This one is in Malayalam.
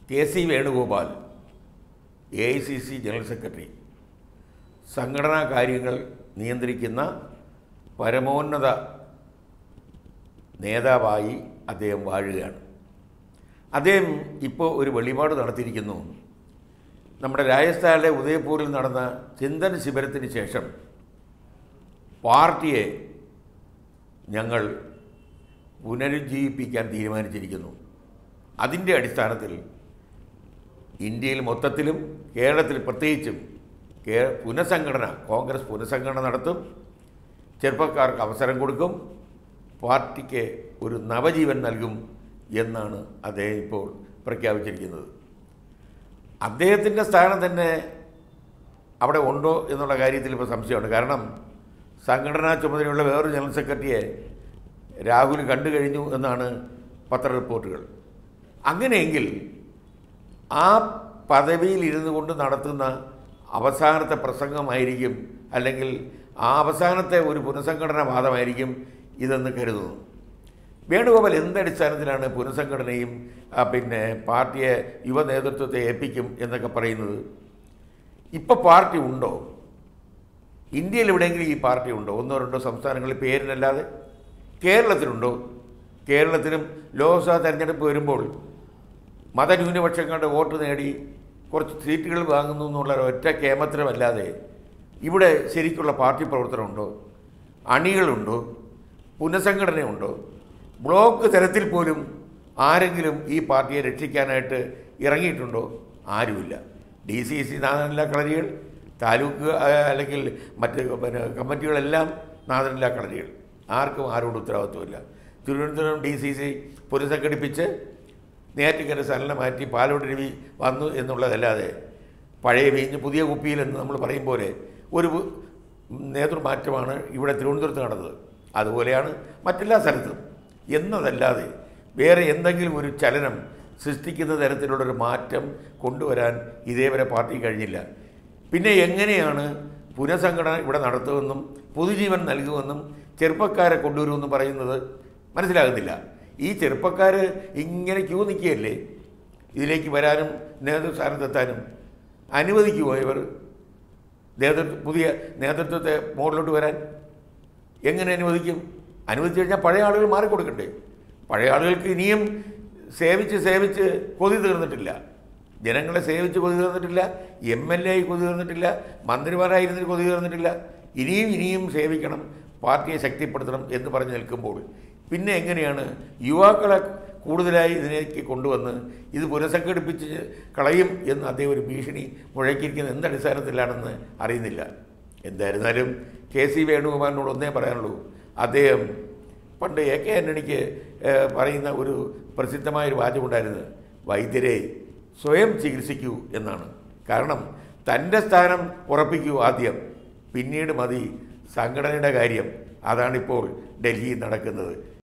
K C Venugopal A I C C general secretary സംഘടനാ കാര്യങ്ങൾ നിയന്ത്രിക്കുന്ന പരമോന്നത നേതാവായി അദ്ദേഹം വാഴുകയാണ് അദ്ദേഹം ഇപ്പോൾ ഒരു വെളിപാട് നടത്തിയിരിക്കുന്നു നമ്മുടെ രാജസ്ഥാനിലെ ഉദയപൂരിൽ നടന്ന ചിന്തൻ ശിബിരത്തിന് ശേഷം പാർട്ടിയെ ഞങ്ങൾ പുനരുജ്ജീവിപ്പിക്കാൻ തീരുമാനിച്ചിരിക്കുന്നു അതിൻ്റെ അടിസ്ഥാനത്തിൽ ഇന്ത്യയിൽ മൊത്തത്തിലും കേരളത്തിൽ പ്രത്യേകിച്ചും കേ പുനഃസംഘടന കോൺഗ്രസ് പുനഃസംഘടന നടത്തും ചെറുപ്പക്കാർക്ക് അവസരം കൊടുക്കും പാർട്ടിക്ക് ഒരു നവജീവൻ നൽകും എന്നാണ് അദ്ദേഹം ഇപ്പോൾ പ്രഖ്യാപിച്ചിരിക്കുന്നത് അദ്ദേഹത്തിൻ്റെ സ്ഥാനം തന്നെ അവിടെ ഉണ്ടോ എന്നുള്ള കാര്യത്തിൽ ഇപ്പോൾ സംശയമുണ്ട് കാരണം സംഘടനാ ചുമതലയുള്ള വേറൊരു ജനറൽ സെക്രട്ടറിയെ രാഹുൽ കണ്ടു കഴിഞ്ഞു എന്നാണ് പത്ര റിപ്പോർട്ടുകൾ അങ്ങനെയെങ്കിൽ ആ പദവിയിൽ ഇരുന്നു കൊണ്ട് നടത്തുന്ന അവസാനത്തെ പ്രസംഗമായിരിക്കും അല്ലെങ്കിൽ ആ അവസാനത്തെ ഒരു പുനഃസംഘടനാ വാദമായിരിക്കും ഇതെന്ന് കരുതുന്നു വേണുഗോപാൽ എന്തടിസ്ഥാനത്തിലാണ് പുനഃസംഘടനയും ആ, പിന്നെ പാർട്ടിയെ യുവ നേതൃത്വത്തെ ഏൽപ്പിക്കും എന്നൊക്കെ പറയുന്നത് ഇപ്പോൾ പാർട്ടി ഉണ്ടോ ഇന്ത്യയിൽ എവിടെയെങ്കിലും ഈ പാർട്ടി ഉണ്ടോ ഒന്നോ രണ്ടോ സംസ്ഥാനങ്ങളിൽ പേരിനല്ലാതെ കേരളത്തിലുണ്ടോ കേരളത്തിലും ലോക്സഭാ തെരഞ്ഞെടുപ്പ് വരുമ്പോൾ മതന്യൂനപക്ഷങ്ങളുടെ വോട്ട് നേടി കുറച്ച് സീറ്റുകൾ വാങ്ങുന്നു എന്നുള്ള ഒറ്റ കേമത്തിലുമല്ലാതെ ഇവിടെ ശരിക്കുള്ള പാർട്ടി പ്രവർത്തനമുണ്ടോ അണികളുണ്ടോ പുനഃസംഘടനയുണ്ടോ ബ്ലോക്ക് തലത്തിൽ പോലും ആരെങ്കിലും ഈ പാർട്ടിയെ രക്ഷിക്കാനായിട്ട് ഇറങ്ങിയിട്ടുണ്ടോ ആരുമില്ല ഡി സി സി നാദനില കളരികൾ താലൂക്ക് ആ, അല്ലെങ്കിൽ മറ്റ് പിന്നെ കമ്മിറ്റികളെല്ലാം നാദനില കളരികൾ ആർക്കും ആരോട് ഉത്തരവാദിത്വമില്ല തിരുവനന്തപുരം ഡി സി സി പുനഃസംഘടിപ്പിച്ച് നേറ്റിക്കര സ്ഥലം മാറ്റി പാലോട് രവി വന്നു എന്നുള്ളതല്ലാതെ പഴയ വീഞ്ഞ് പുതിയ കുപ്പിയിലെന്ന് നമ്മൾ പറയും പോലെ ഒരു നേതൃമാറ്റമാണ് ഇവിടെ തിരുവനന്തപുരത്ത് നടന്നത് അതുപോലെയാണ് മറ്റെല്ലാ സ്ഥലത്തും എന്നതല്ലാതെ വേറെ എന്തെങ്കിലും ഒരു ചലനം സൃഷ്ടിക്കുന്ന തരത്തിലുള്ളൊരു മാറ്റം കൊണ്ടുവരാൻ ഇതേവരെ പാർട്ടി കഴിഞ്ഞില്ല പിന്നെ എങ്ങനെയാണ് പുനഃസംഘടന ഇവിടെ നടത്തുമെന്നും പുതുജീവൻ നൽകുമെന്നും ചെറുപ്പക്കാരെ കൊണ്ടുവരുമെന്നും പറയുന്നത് മനസ്സിലാകുന്നില്ല ഈ ചെറുപ്പക്കാർ ഇങ്ങനെ ക്യൂ നിൽക്കുകയല്ലേ ഇതിലേക്ക് വരാനും നേതൃസ്ഥാനത്തെത്താനും അനുവദിക്കുമോ ഇവർ നേതൃത്വ പുതിയ നേതൃത്വത്തെ മുകളിലോട്ട് വരാൻ എങ്ങനെ അനുവദിക്കും അനുവദിച്ചു കഴിഞ്ഞാൽ പഴയ ആളുകൾ മാറിക്കൊടുക്കണ്ടേ പഴയ ആളുകൾക്ക് ഇനിയും സേവിച്ച് സേവിച്ച് കൊതി തീർന്നിട്ടില്ല ജനങ്ങളെ സേവിച്ച് കൊതി തീർന്നിട്ടില്ല എം എൽ എ ആയി കൊതി തീർന്നിട്ടില്ല മന്ത്രിമാരായിരുന്നിട്ട് കൊതി തീർന്നിട്ടില്ല ഇനിയും ഇനിയും സേവിക്കണം പാർട്ടിയെ ശക്തിപ്പെടുത്തണം എന്ന് പറഞ്ഞ് നിൽക്കുമ്പോൾ പിന്നെ എങ്ങനെയാണ് യുവാക്കളെ കൂടുതലായി ഇതിലേക്ക് കൊണ്ടുവന്ന് ഇത് പുനഃസംഘടിപ്പിച്ച് കളയും എന്ന് അദ്ദേഹം ഒരു ഭീഷണി മുഴക്കിയിരിക്കുന്ന എന്തടിസ്ഥാനത്തിലാണെന്ന് അറിയുന്നില്ല എന്തായിരുന്നാലും കെ സി വേണുഗോപാലിനോട് ഒന്നേ പറയാനുള്ളൂ അദ്ദേഹം പണ്ട് എ കെ ആൻ്റണിക്ക് ഏഹ്, പറയുന്ന ഒരു പ്രസിദ്ധമായൊരു വാചകമുണ്ടായിരുന്നു വൈദ്യരെ സ്വയം ചികിത്സിക്കൂ എന്നാണ് കാരണം തൻ്റെ സ്ഥാനം ഉറപ്പിക്കൂ ആദ്യം പിന്നീട് മതി സംഘടനയുടെ കാര്യം അതാണിപ്പോൾ ഡൽഹിയിൽ നടക്കുന്നത്